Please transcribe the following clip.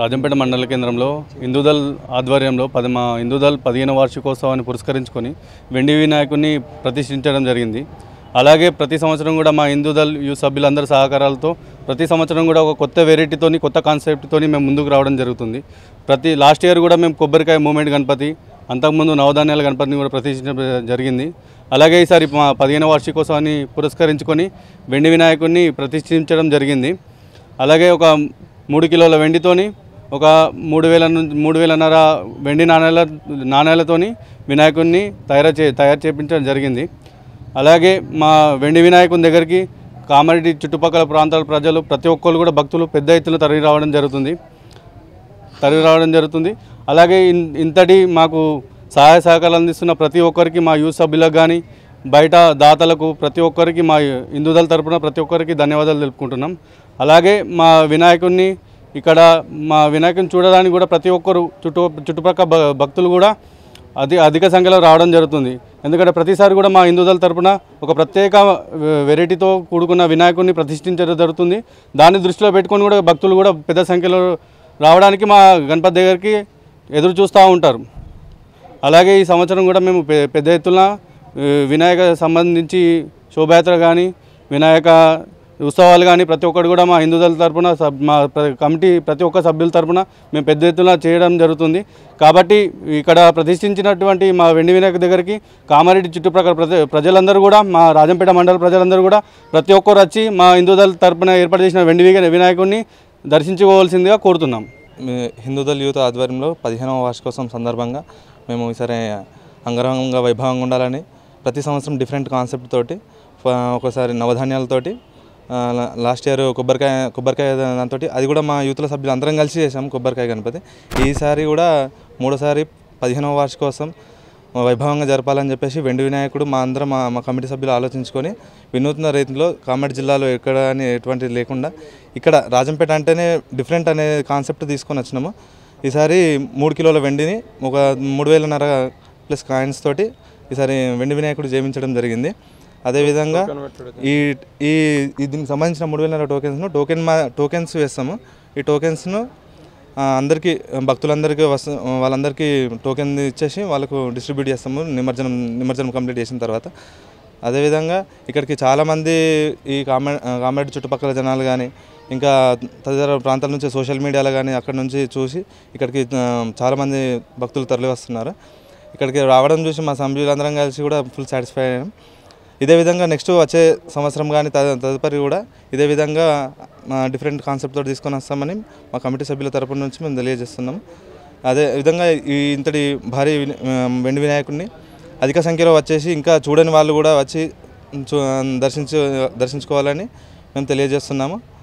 రాజంపేట మండల కేంద్రంలో హిందూదల్ ఆధ్వర్యంలో పది మా హిందూదల్ పదిహేను వార్షికోత్సవాన్ని పురస్కరించుకొని వెండి వినాయకుడిని ప్రతిష్ఠించడం జరిగింది అలాగే ప్రతి సంవత్సరం కూడా మా హిందూదల్ యూ సభ్యులందరి సహకారాలతో ప్రతి సంవత్సరం కూడా ఒక కొత్త వెరైటీతోని కొత్త కాన్సెప్ట్తోని మేము ముందుకు రావడం జరుగుతుంది ప్రతి లాస్ట్ ఇయర్ కూడా మేము కొబ్బరికాయ మూమెంట్ గణపతి అంతకుముందు నవధాన్యాల గణపతిని కూడా ప్రతిష్ఠించడం జరిగింది అలాగే ఈసారి మా పదిహేను వార్షికోత్సవాన్ని పురస్కరించుకొని వెండి వినాయకుడిని ప్రతిష్ఠించడం జరిగింది అలాగే ఒక మూడు కిలోల వెండితోని ఒక మూడు వేల నుంచి మూడు వేలన్నర వెండి నాణేల నాణేలతోని వినాయకుడిని తయారు చే తయారు చేపించడం జరిగింది అలాగే మా వెండి వినాయకుని దగ్గరికి కామారెడ్డి చుట్టుపక్కల ప్రాంతాల ప్రజలు ప్రతి ఒక్కరు కూడా భక్తులు పెద్ద ఎత్తున తరలి రావడం జరుగుతుంది తరలి రావడం జరుగుతుంది అలాగే ఇన్- ఇంతటి మాకు సహాయ సహకారాలు అందిస్తున్న ప్రతి ఒక్కరికి మా యూత్ సభ్యులకు కానీ బయట దాతలకు ప్రతి ఒక్కరికి మా హిందూదల తరపున ప్రతి ఒక్కరికి ధన్యవాదాలు తెలుపుకుంటున్నాం అలాగే మా వినాయకుడిని ఇక్కడ మా వినాయకుని చూడడానికి కూడా ప్రతి ఒక్కరు చుట్టూ చుట్టుపక్కల భ- భక్తులు కూడా అతి అధిక సంఖ్యలో రావడం జరుగుతుంది ఎందుకంటే ప్రతిసారి కూడా మా హిందూదల తరపున ఒక ప్రత్యేక వె- వెరైటీతో కూడుకున్న వినాయకుడిని ప్రతిష్ఠించడం జరుగుతుంది దాన్ని దృష్టిలో పెట్టుకొని కూడా భక్తులు కూడా పెద్ద సంఖ్యలో రావడానికి మా గణపతి దగ్గరికి ఎదురు చూస్తూ ఉంటారు అలాగే ఈ సంవత్సరం కూడా మేము పె- పెద్ద ఎత్తున ఆ, వినాయక సంబంధించి శోభయాత్ర కానీ వినాయక ఉత్సవాలు కానీ ప్రతి ఒక్కటి కూడా మా హిందూదళ తరపున సబ్ మా ప్ర- కమిటీ ప్రతి ఒక్క సభ్యుల తరపున మేము పెద్ద ఎత్తున చేయడం జరుగుతుంది కాబట్టి ఇక్కడ ప్రతిష్ఠించినటువంటి మా వెండి వినాయక దగ్గరికి కామారెడ్డి చుట్టుప్రక్కల ప్రజ ప్రజలందరూ కూడా మా రాజంపేట మండల ప్రజలందరూ కూడా ప్రతి ఒక్కరు వచ్చి మా హిందూదళ తరపున ఏర్పాటు చేసిన వెండి విగా- వినాయకుడిని దర్శించుకోవాల్సిందిగా కోరుతున్నాం మీ హిందూదల్ యూత్ ఆధ్వర్యంలో పదిహేనవ వార్షికోత్సవం సందర్భంగా మేము ఈసారి అంగరంగ వైభవంగా ఉండాలని ప్రతి సంవత్సరం డిఫరెంట్ కాన్సెప్ట్ తోటి ఫ- ఒకసారి నవధాన్యాలతోటి ఆ, లా- లాస్ట్ ఇయర్ కొబ్బరికాయ కొబ్బరికాయ దాంతో అది కూడా మా యూత్ల సభ్యులు అందరం కలిసి చేసాం కొబ్బరికాయ గణపతి ఈసారి కూడా మూడోసారి పదిహేనవ వార్షికోత్సవం వైభవంగా జరపాలని చెప్పేసి వెండి వినాయకుడు మా అందరం మా మా కమిటీ సభ్యులు ఆలోచించుకొని వినూత్న రీతిలో కామెడీ జిల్లాలో ఎక్కడ అని ఎటువంటిది లేకుండా ఇక్కడ రాజంపేట అంటేనే డిఫరెంట్ అనే కాన్సెప్ట్ తీసుకొని వచ్చినాము ఈసారి మూడు కిలోల వెండిని ఒక మూడు వేలన్నర ప్లస్ కాయిన్స్ తోటి ఈసారి వెండి వినాయకుడు జయించడం జరిగింది అదేవిధంగా ఈ ఈ ఈ దీనికి సంబంధించిన మూడు వేల టోకెన్స్ను టోకెన్ మా టోకెన్స్ వేస్తాము ఈ టోకెన్స్ను ఆ, అందరికీ భక్తులందరికీ వస్తు వాళ్ళందరికీ టోకెన్ ఇచ్చేసి వాళ్ళకు డిస్ట్రిబ్యూట్ చేస్తాము నిమజ్జనం నిమజ్జనం కంప్లీట్ చేసిన తర్వాత అదేవిధంగా ఇక్కడికి చాలామంది ఈ కామె కామెడీ చుట్టుపక్కల జనాలు కానీ ఇంకా తదితర ప్రాంతాల నుంచి సోషల్ మీడియాలో కానీ అక్కడ నుంచి చూసి ఇక్కడికి ఆ, చాలామంది భక్తులు తరలి వస్తున్నారు ఇక్కడికి రావడం చూసి మా సభ్యులందరం కలిసి కూడా ఫుల్ సాటిస్ఫై అయ్యాం ఇదే విధంగా నెక్స్ట్ వచ్చే సంవత్సరం కానీ తద- తదుపరి కూడా ఇదే విధంగా మా డిఫరెంట్ కాన్సెప్ట్ తోటి తీసుకొని వస్తామని మా కమిటీ సభ్యుల తరపు నుంచి మేము తెలియజేస్తున్నాం అదే విధంగా ఈ ఇంతటి భారీ విన- ఆ, వెండి వినాయకుడిని అధిక సంఖ్యలో వచ్చేసి ఇంకా చూడని వాళ్ళు కూడా వచ్చి చూ దర్శించు దర్శించుకోవాలని మేము తెలియజేస్తున్నాము